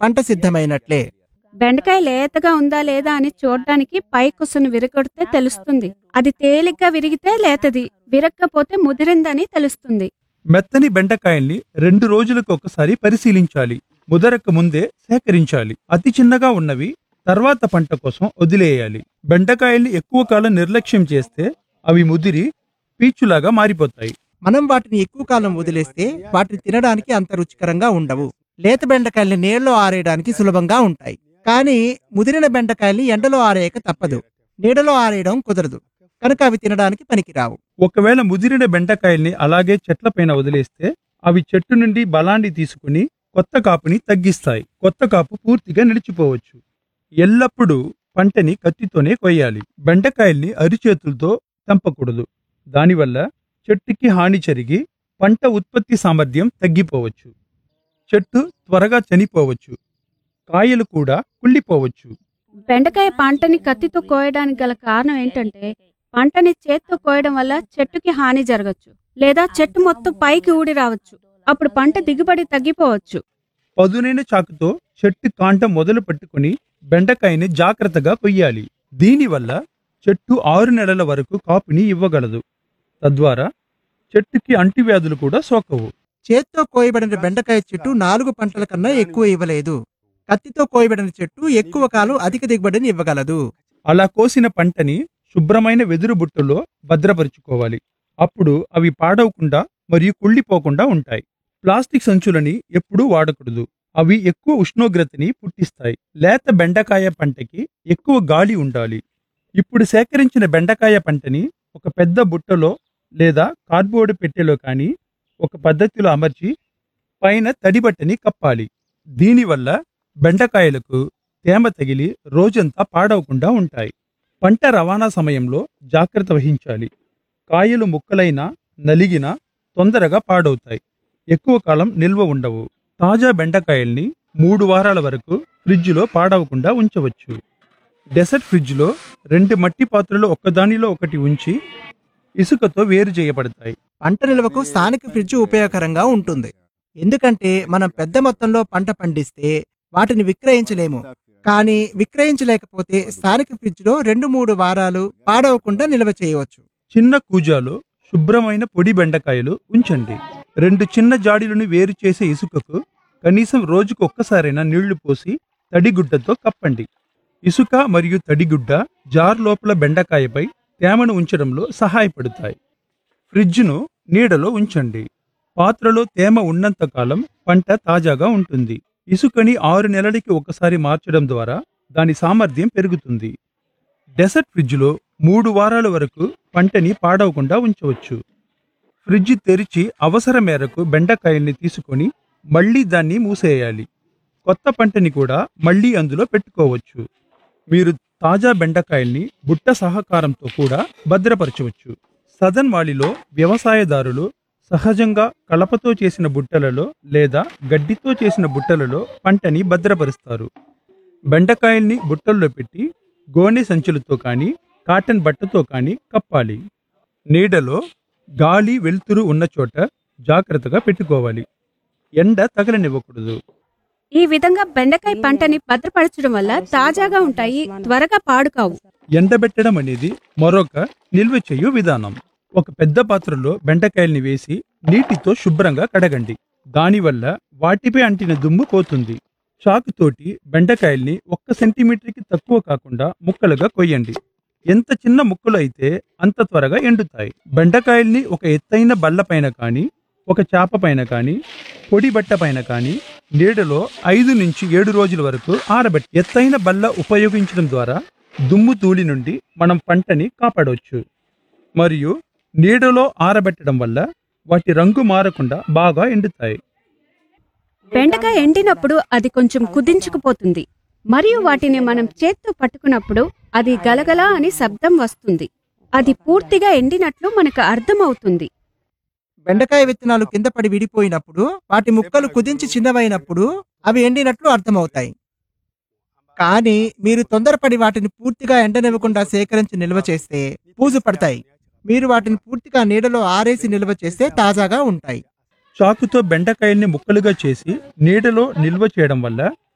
పంట సిద్ధమైనట్లే బెండకాయ లేతగా ఉందా లేదా అని చూడడానికి పై కుసను విరగొడితే తెలుస్తుంది అది తేలిగ్గా విరిగితే లేతది విరక్కపోతే ముదిరిందని తెలుస్తుంది మెత్తని బెండకాయల్ని రెండు రోజులకు ఒకసారి పరిశీలించాలి ముదరక ముందే సేకరించాలి అతి చిన్నగా ఉన్నవి తర్వాత పంట కోసం వదిలేయాలి బెండకాయల్ని ఎక్కువ కాలం నిర్లక్ష్యం చేస్తే అవి ముదిరి పీచులాగా మారిపోతాయి మనం వాటిని ఎక్కువ కాలం వదిలేస్తే వాటిని తినడానికి అంత రుచికరంగా ఉండవు లేత బెండకాయల్ని నీళ్ళలో ఆరేయడానికి సులభంగా ఉంటాయి కానీ ముదిరిన బెండకాయల్ని ఎండలో ఆరేయక తప్పదు నీడలో ఆరేయడం కుదరదు కనుక అవి తినడానికి పనికిరావు ఒకవేళ ముదిరిన బెండకాయల్ని అలాగే చెట్లపైన వదిలేస్తే అవి చెట్టు నుండి బలాన్ని తీసుకుని కొత్త కాపుని తగ్గిస్తాయి కొత్త కాపు పూర్తిగా నిలిచిపోవచ్చు ఎల్లప్పుడూ పంటని కత్తితోనే కొయ్యాలి బెండకాయల్ని అరిచేతులతో తెంపకూడదు దానివల్ల చెట్టుకి హాని జరిగి పంట ఉత్పత్తి సామర్థ్యం తగ్గిపోవచ్చు చెట్టు త్వరగా చనిపోవచ్చు కాయలు కూడా కుళ్ళిపోవచ్చు బెండకాయ పంటని కత్తితో కోయడానికి గల కారణం ఏంటంటే పంటని చేత్తో కోయడం వల్ల చెట్టుకి హాని జరగచ్చు లేదా చెట్టు మొత్తం పైకి ఊడి రావచ్చు అప్పుడు పంట దిగుబడి తగ్గిపోవచ్చు పదునైన చాకుతో చెట్టు కాండం మొదలు పట్టుకుని బెండకాయని జాగ్రత్తగా కొయ్యాలి దీనివల్ల చెట్టు ఆరు నెలల వరకు కాపుని ఇవ్వగలదు తద్వారా చెట్టుకి అంటువ్యాధులు కూడా సోకవు చేత్తో కోయబడిన బెండకాయ చెట్టు నాలుగు పంటల కన్నా ఎక్కువ ఇవ్వలేదు కత్తితో కోయబడిన చెట్టు ఎక్కువ కాలం అధిక దిగుబడిని ఇవ్వగలదు అలా కోసిన పంటని శుభ్రమైన వెదురు బుట్టలో భద్రపరుచుకోవాలి అప్పుడు అవి పాడవకుండా మరియు కుళ్ళిపోకుండా ఉంటాయి ప్లాస్టిక్ సంచులని ఎప్పుడూ వాడకూడదు అవి ఎక్కువ ఉష్ణోగ్రతని పుట్టిస్తాయి లేత బెండకాయ పంటకి ఎక్కువ గాలి ఉండాలి ఇప్పుడు సేకరించిన బెండకాయ పంటని ఒక పెద్ద బుట్టలో లేదా కార్డ్బోర్డ్ పెట్టెలో కానీ ఒక పద్ధతిలో అమర్చి పైన తడిబట్టని కప్పాలి దీనివల్ల బెండకాయలకు తేమ తగిలి రోజంతా పాడవకుండా ఉంటాయి పంట రవాణా సమయంలో జాగ్రత్త వహించాలి కాయలు ముక్కలైనా నలిగినా తొందరగా పాడవుతాయి ఎక్కువ కాలం నిల్వ ఉండవు తాజా బెండకాయల్ని మూడు వారాల వరకు ఫ్రిడ్జ్లో పాడవకుండా ఉంచవచ్చు డెసర్ట్ ఫ్రిడ్జ్లో రెండు మట్టి పాత్రలు ఒక్కదానిలో ఒకటి ఉంచి ఇసుకతో వేరు చేయబడతాయి పంట నిల్వకు స్థానిక ఫ్రిడ్జ్ ఉపయోగకరంగా ఉంటుంది ఎందుకంటే మనం పెద్ద మొత్తంలో పంట పండిస్తే వాటిని విక్రయించలేము కానీ విక్రయించలేకపోతే స్థానిక ఫ్రిడ్జ్లో రెండు మూడు వారాలు పాడవకుండా నిల్వ చేయవచ్చు చిన్న కూజాలో శుభ్రమైన పొడి బెండకాయలు ఉంచండి రెండు చిన్న జాడీలను వేరు చేసే ఇసుకకు కనీసం రోజుకు ఒక్కసారైనా నీళ్లు పోసి తడిగుడ్డతో కప్పండి ఇసుక మరియు తడిగుడ్డ జార్ లోపల బెండకాయపై తేమను ఉంచడంలో సహాయపడతాయి ఫ్రిడ్జ్ను నీడలో ఉంచండి పాత్రలో తేమ ఉన్నంత కాలం పంట తాజాగా ఉంటుంది ఇసుకని ఆరు నెలలకి ఒకసారి మార్చడం ద్వారా దాని సామర్థ్యం పెరుగుతుంది డెసర్ట్ ఫ్రిడ్జ్లో మూడు వారాల వరకు పంటని పాడవకుండా ఉంచవచ్చు ఫ్రిడ్జ్ తెరిచి అవసరం మేరకు బెండకాయల్ని తీసుకొని మళ్ళీ దాన్ని మూసేయాలి కొత్త పంటని కూడా మళ్ళీ అందులో పెట్టుకోవచ్చు మీరు తాజా బెండకాయల్ని బుట్ట సహకారంతో కూడా భద్రపరచవచ్చు సదన్ వాలిలో వ్యవసాయదారులు సహజంగా కలపతో చేసిన బుట్టలలో లేదా గడ్డితో చేసిన బుట్టలలో పంటని భద్రపరుస్తారు బెండకాయల్ని బుట్టల్లో పెట్టి గోనె సంచులతో కానీ కాటన్ బట్టతో కానీ కప్పాలి నీడలో గాలి వెలుతురు ఉన్న చోట జాగ్రత్తగా పెట్టుకోవాలి ఎండ తగలనివ్వకూడదు ఈ విధంగా బెండకాయ పంటని భద్రపరచడం వల్ల తాజాగా ఉంటాయి త్వరగా పాడుకావు ఎండబెట్టడం అనేది మరొక నిల్వ చేయు విధానం ఒక పెద్ద పాత్రలో బెండకాయల్ని వేసి నీటితో శుభ్రంగా కడగండి దానివల్ల వాటిపై అంటిన దుమ్ము పోతుంది చాకుతోటి బెండకాయల్ని ఒక్క సెంటీమీటర్కి తక్కువ కాకుండా ముక్కలుగా కొయ్యండి ఎంత చిన్న ముక్కలు అయితే అంత త్వరగా ఎండుతాయి బెండకాయల్ని ఒక ఎత్తైన బల్ల పైన కానీ ఒక చాప పైన కానీ పొడి బట్ట పైన కానీ నీడలో ఐదు నుంచి ఏడు రోజుల వరకు ఆరబెట్టి ఎత్తైన బల్ల ఉపయోగించడం ద్వారా దుమ్ము ధూళి నుండి మనం పంటని కాపాడవచ్చు మరియు నీడలో ఆరబెట్టడం వల్ల వాటి రంగు మారకుండా బాగా ఎండుతాయి బెండకాయ ఎండినప్పుడు అది కొంచెం కుదించుకుపోతుంది మరియు వాటిని మనం చేత్తో పట్టుకున్నప్పుడు అది గలగల అని శబ్దం వస్తుంది అది పూర్తిగా ఎండినట్లు మనకు అర్థమవుతుంది బెండకాయ విత్తనాలు కింద పడి విడిపోయినప్పుడు వాటి ముక్కలు కుదించి చిన్నవైనప్పుడు అవి ఎండినట్లు అర్థమవుతాయి కానీ మీరు తొందరపడి వాటిని పూర్తిగా ఎండనివ్వకుండా సేకరించి నిల్వ చేస్తే పూజు పడతాయి మీరు వాటిని పూర్తిగా నీడలో ఆరేసి నిల్వ చేస్తే తాజాగా ఉంటాయి చాకుతో బెండకాయల్ని ముక్కలుగా చేసి నీడలో నిల్వ చేయడం వల్ల